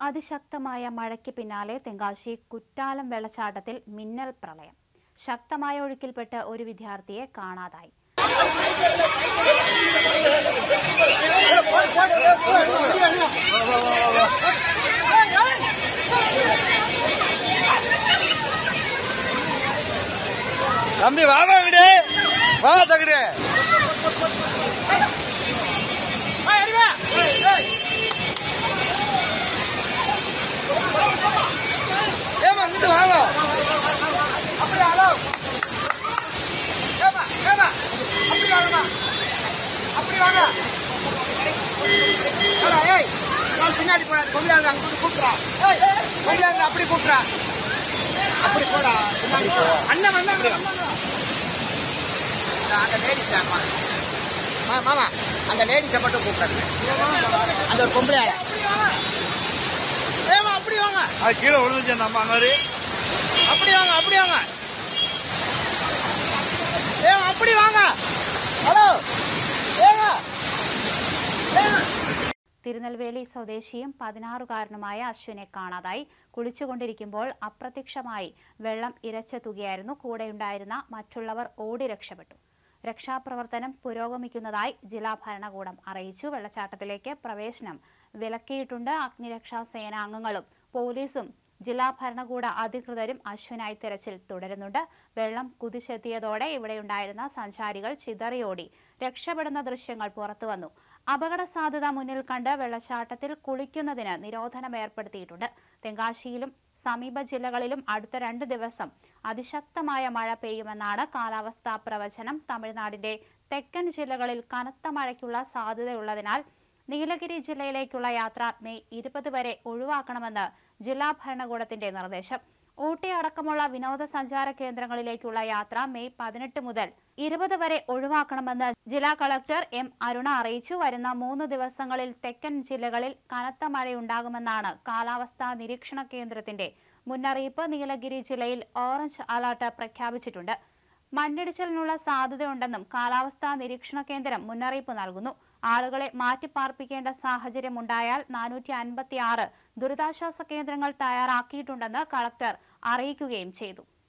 അതിശക്തമായ മഴയ്ക്ക് പിന്നാലെ തെങ്കാശി കുറ്റാലം വെള്ളച്ചാട്ടത്തിൽ മിന്നൽ പ്രളയം ശക്തമായ ഒഴുക്കിൽപ്പെട്ട് ഒരു വിദ്യാർത്ഥിയെ കാണാതായി தம்பி வாங்க இங்கிட்டு வா தகுடு ஏமா இங்கிட்டு வாங்க அப்படி ஹலோ ஏமா ஏமா அப்படி வாங்கம்மா அப்படி வாங்க ஏடா, ஏய் நான் பின்னாடி போடாது கொம்பியாங்க அங்க கூட்டு கூப்பிட்றா ஏய் கொம்பியாங்க அப்படி கூப்பிட்றா அப்படி போடா பின்னாடி போ. அண்ணன் வந்தாங்க வந்தாங்க அந்த லேடிஸ் மாமா அந்த லேடிஸை மட்டும் கூப்பிடுங்க அந்த ஒரு பொம்பளை ஏமா அப்படி வாங்க அது கீழே விழுந்துச்சு அந்த அம்மா மாதிரி அப்படி வாங்க அப்படி வாங்க ஏமா அப்படி வாங்க ஹலோ ஏங்க ஏங்க തിരുനെൽവേലി സ്വദേശിയും പതിനാറുകാരനുമായ അശ്വിനെ കാണാതായി കുളിച്ചുകൊണ്ടിരിക്കുമ്പോൾ അപ്രത്യക്ഷമായി വെള്ളം ഇരച്ചെത്തുകയായിരുന്നു കൂടെയുണ്ടായിരുന്ന മറ്റുള്ളവർ ഓടി രക്ഷപ്പെട്ടു രക്ഷാപ്രവർത്തനം പുരോഗമിക്കുന്നതായി ജില്ലാ ഭരണകൂടം അറിയിച്ചു വെള്ളച്ചാട്ടത്തിലേക്ക് പ്രവേശനം വിലക്കിയിട്ടുണ്ട് അഗ്നിരക്ഷാ സേന അംഗങ്ങളും പോലീസും ജില്ലാ ഭരണകൂട അധികൃതരും അശ്വിനായി തെരച്ചിൽ തുടരുന്നുണ്ട് വെള്ളം കുതിച്ചെത്തിയതോടെ ഇവിടെയുണ്ടായിരുന്ന സഞ്ചാരികൾ ചിതറിയോടി രക്ഷപ്പെടുന്ന ദൃശ്യങ്ങൾ പുറത്തുവന്നു അപകട സാധ്യത മുന്നിൽ കണ്ട് വെള്ളച്ചാട്ടത്തിൽ കുളിക്കുന്നതിന് നിരോധനം ഏർപ്പെടുത്തിയിട്ടുണ്ട് തെങ്കാശിയിലും സമീപ ജില്ലകളിലും അടുത്ത രണ്ട് ദിവസം അതിശക്തമായ മഴ പെയ്യുമെന്നാണ് കാലാവസ്ഥാ പ്രവചനം തമിഴ്നാടിന്റെ തെക്കൻ ജില്ലകളിൽ കനത്ത മഴയ്ക്കുള്ള സാധ്യതയുള്ളതിനാൽ നീലഗിരി ജില്ലയിലേക്കുള്ള യാത്ര മെയ് ഇരുപത് വരെ ഒഴിവാക്കണമെന്ന് ജില്ലാ ഭരണകൂടത്തിന്റെ നിർദ്ദേശം ഊട്ടി അടക്കമുള്ള വിനോദസഞ്ചാര കേന്ദ്രങ്ങളിലേക്കുള്ള യാത്ര മെയ് പതിനെട്ട് മുതൽ ഇരുപത് വരെ ഒഴിവാക്കണമെന്ന് ജില്ലാ കളക്ടർ എം അരുണ അറിയിച്ചു വരുന്ന മൂന്ന് ദിവസങ്ങളിൽ തെക്കൻ ജില്ലകളിൽ കനത്ത മഴയുണ്ടാകുമെന്നാണ് കാലാവസ്ഥാ നിരീക്ഷണ കേന്ദ്രത്തിന്റെ മുന്നറിയിപ്പ് നീലഗിരി ജില്ലയിൽ ഓറഞ്ച് അലർട്ട് പ്രഖ്യാപിച്ചിട്ടുണ്ട് മണ്ണിടിച്ചിലിനുള്ള സാധ്യതയുണ്ടെന്നും കാലാവസ്ഥാ നിരീക്ഷണ കേന്ദ്രം മുന്നറിയിപ്പ് നൽകുന്നു ആളുകളെ മാറ്റിപ്പാർപ്പിക്കേണ്ട സാഹചര്യം ഉണ്ടായാൽ നാനൂറ്റി അൻപത്തി ആറ് ദുരിതാശ്വാസ കേന്ദ്രങ്ങൾ തയ്യാറാക്കിയിട്ടുണ്ടെന്ന് കളക്ടർ അറിയിക്കുകയും ചെയ്തു